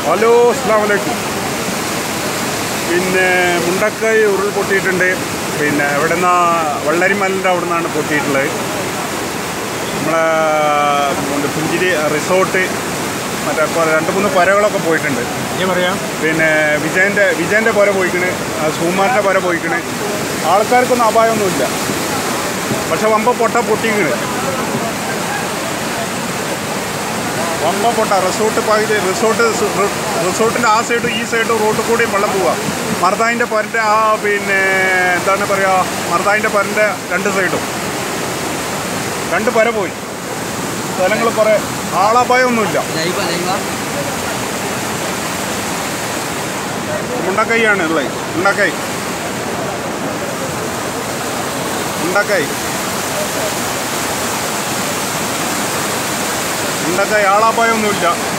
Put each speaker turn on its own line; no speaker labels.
hello അസ്സാം വലൈക്കും പിന്നെ മുണ്ടക്കൈ ഉരുൾ പൊട്ടിയിട്ടുണ്ട് പിന്നെ എവിടെ നിന്നാ വള്ളരിമലിൻ്റെ അവിടെ നിന്നാണ് പൊട്ടിയിട്ടുള്ളത് നമ്മളെ ഉണ്ട് പുഞ്ചിരി റിസോർട്ട് മറ്റേ ഇപ്പോൾ രണ്ട് മൂന്ന് പുരകളൊക്കെ പോയിട്ടുണ്ട്
ഞാൻ പറയാം
പിന്നെ വിജയൻ്റെ വിജയൻ്റെ പുര പോയിക്കണ് സുകുമാരൻ്റെ പുര പോയിക്കണ് ആൾക്കാർക്കൊന്നും അപായമൊന്നുമില്ല പക്ഷെ വമ്പ പൊട്ട പൊട്ടിക്കണ് വമ്പ പൊട്ട റിസോർട്ട് പകുതി റിസോർട്ട് റിസോർട്ടിൻ്റെ ആ സൈഡും ഈ സൈഡും റോഡിൽ കൂടിയും വെള്ളം പോവുക മർദായിൻ്റെ പരൻ്റെ ആ പിന്നെ എന്താണ് പറയുക മർദായിൻ്റെ പരൻ്റെ രണ്ട് സൈഡും രണ്ട് പര പോയി സ്ഥലങ്ങൾ കുറേ ആളപായമൊന്നുമില്ല
ലൈവ ലൈവ
മുണ്ടക്കൈയാണ് ഉള്ളത് മുണ്ടക്കൈ മുണ്ടക്കൈ മുണ്ടക്കൈ ആളാപായമൊന്നുമില്ല